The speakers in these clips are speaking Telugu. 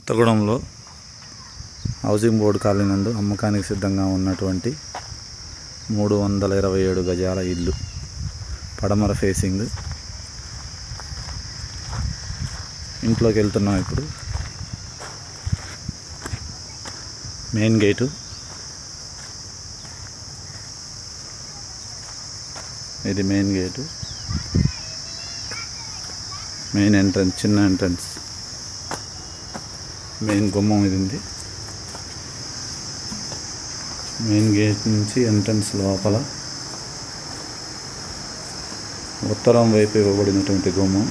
కొత్తగూడెంలో హౌసింగ్ బోర్డు కాలనీ నందు అమ్మకానికి సిద్ధంగా ఉన్నటువంటి మూడు వందల ఇరవై ఏడు గజాల ఇల్లు పడమర ఫేసింగ్ ఇంట్లోకి వెళ్తున్నాం ఇప్పుడు మెయిన్ గేటు ఇది మెయిన్ గేటు మెయిన్ ఎంట్రన్స్ చిన్న ఎంట్రన్స్ మెయిన్ గుమ్మం ఇది ఉంది మెయిన్ గేట్ నుంచి ఎంట్రన్స్ లోపల ఉత్తరం వైపు ఇవ్వబడినటువంటి గుమ్మం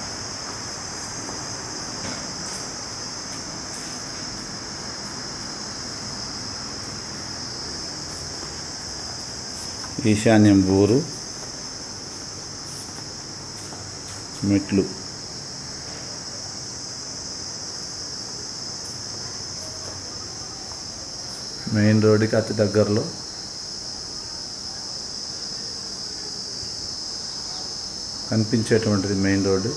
ఈశాన్యం ఊరు మెట్లు మెయిన్ రోడ్డుకి అతి దగ్గరలో కనిపించేటువంటిది మెయిన్ రోడ్డు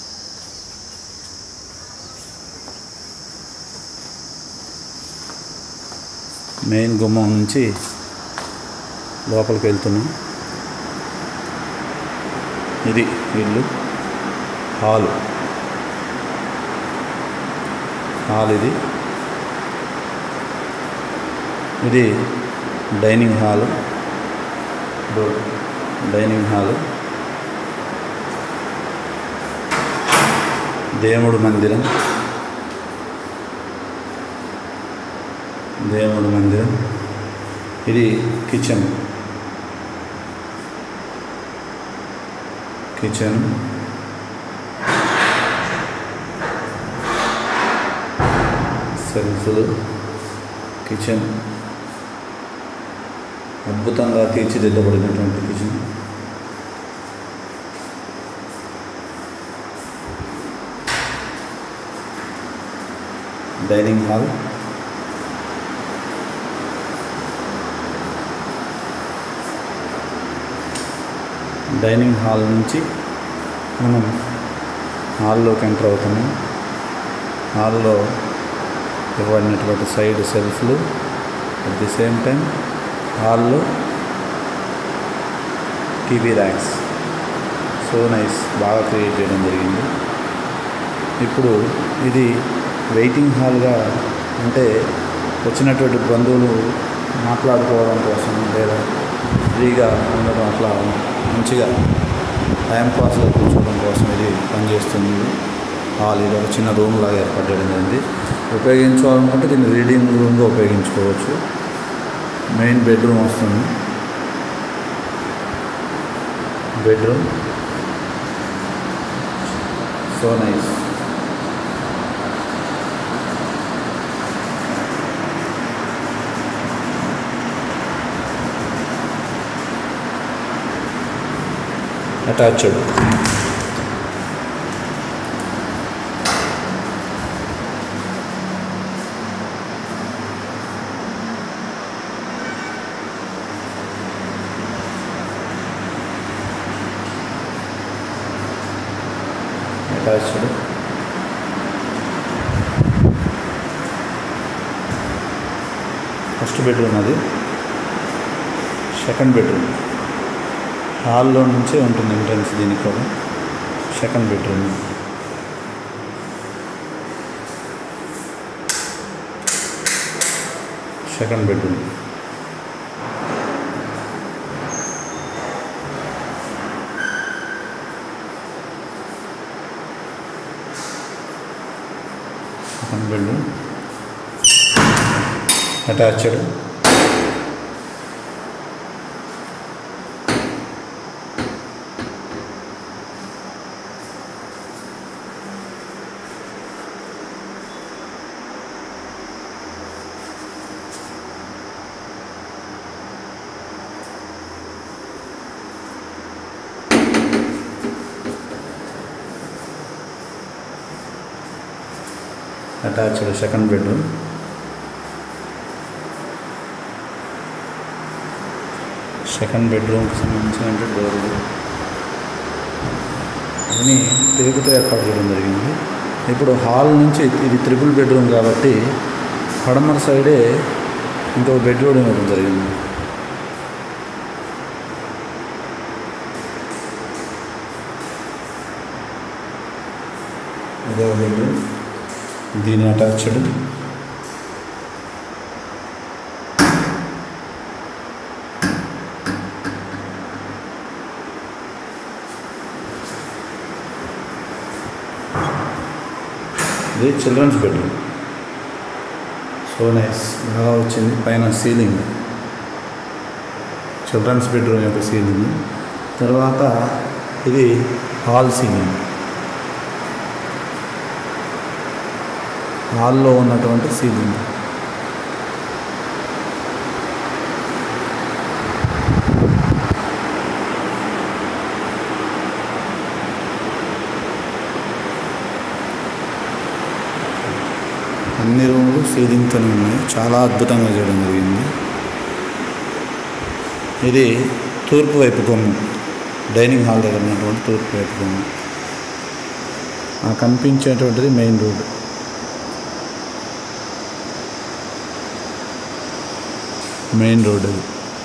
మెయిన్ గుమ్మం నుంచి లోపలికి వెళ్తున్నాం ఇది ఇల్లు హాలు హాల్ ఇది ఇది dining hall door dining hall దేవుడు మందిరం దేవుడు మందిరం ఇది కిచెన్ కిచెన్ సెల్ఫ్లు కిచెన్ అద్భుతంగా తీర్చిదిద్దబడినటువంటి kitchen dining hall dining hall నుంచి మనం హాల్లోకి ఎంటర్ అవుతున్నాం హాల్లో ఇవ్వబడినటువంటి సైడ్ సెల్ఫ్లు అట్ ది సేమ్ టైం హాల్లో టీవీ ర్యాక్స్ సో నైస్ బాగా క్రియేట్ చేయడం జరిగింది ఇప్పుడు ఇది వెయిటింగ్ హాల్గా అంటే వచ్చినటువంటి బంధువులు మాట్లాడుకోవడం కోసం లేదా ఫ్రీగా ఉండడం అట్లా మంచిగా టైం పాస్గా కూర్చోవడం కోసం ఇది పనిచేస్తుంది హాల్ ఇది ఒక చిన్న రూమ్ లాగా ఏర్పాటు చేయడం జరిగింది ఉపయోగించుకోవాలనుకుంటే దీన్ని రీడింగ్ రూమ్గా ఉపయోగించుకోవచ్చు మెయిన్ బెడ్రూమ్ వస్తుంది bedroom so nice attached attached first bedroom అది సెకండ్ బెడ్రూమ్ హాల్లో నుంచే ఉంటుంది ఎంట్రన్స్ దీనికి కూడా second bedroom second bedroom second bedroom attached attached second bedroom second బెడ్రూమ్కి సంబంధించిన డోర్లు అన్నీ తెలుగుతో ఏర్పాటు చేయడం జరిగింది ఇప్పుడు హాల్ నుంచి ఇది త్రిపుల్ బెడ్రూమ్ కాబట్టి పడమర సైడే ఇంకో బెడ్రూమ్ ఇవ్వడం జరిగింది ఇదే బెడ్రూమ్ దీని అటాచ్డ్ ఇది చిల్డ్రన్స్ బెడ్రూమ్ సో నైస్ బాగా వచ్చింది పైన సీలింగ్ చిల్డ్రన్స్ బెడ్రూమ్ యొక్క సీలింగ్ తర్వాత ఇది హాల్ సీలింగ్ హాల్లో ఉన్నటువంటి సీలింగ్ అన్ని రూములు సీలింగ్తోనే ఉన్నాయి చాలా అద్భుతంగా చేయడం జరిగింది ఇది తూర్పు వైపు కొమ్ము డైనింగ్ హాల్ దగ్గర ఉన్నటువంటి తూర్పు వైపు కొమ్ము ఆ కనిపించేటువంటిది మెయిన్ రోడ్ మెయిన్ రోడ్ అది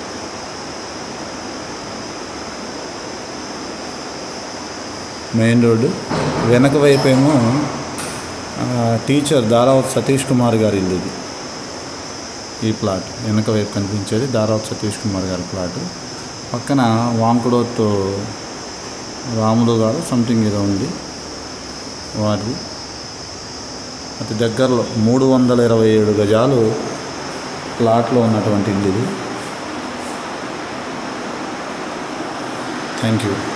మెయిన్ రోడ్డు వెనక వైపు ఏమో ఆ, టీచర్ దారావత్ సతీష్ కుమార్ గారి ఇల్లు ఇది ఈ ప్లాట్ వెనక వైపు కనిపించేది దారావత్ సతీష్ కుమార్ గారి ప్లాట్ పక్కన వాంకుడోత్ రాములు గారు సంథింగ్ ఏదో ఉంది వారిది అతి దగ్గరలో మూడు వందల ఇరవై ఏడు గజాలు ప్లాట్లో ఉన్నటువంటి ఇల్లు ఇది థ్యాంక్ యూ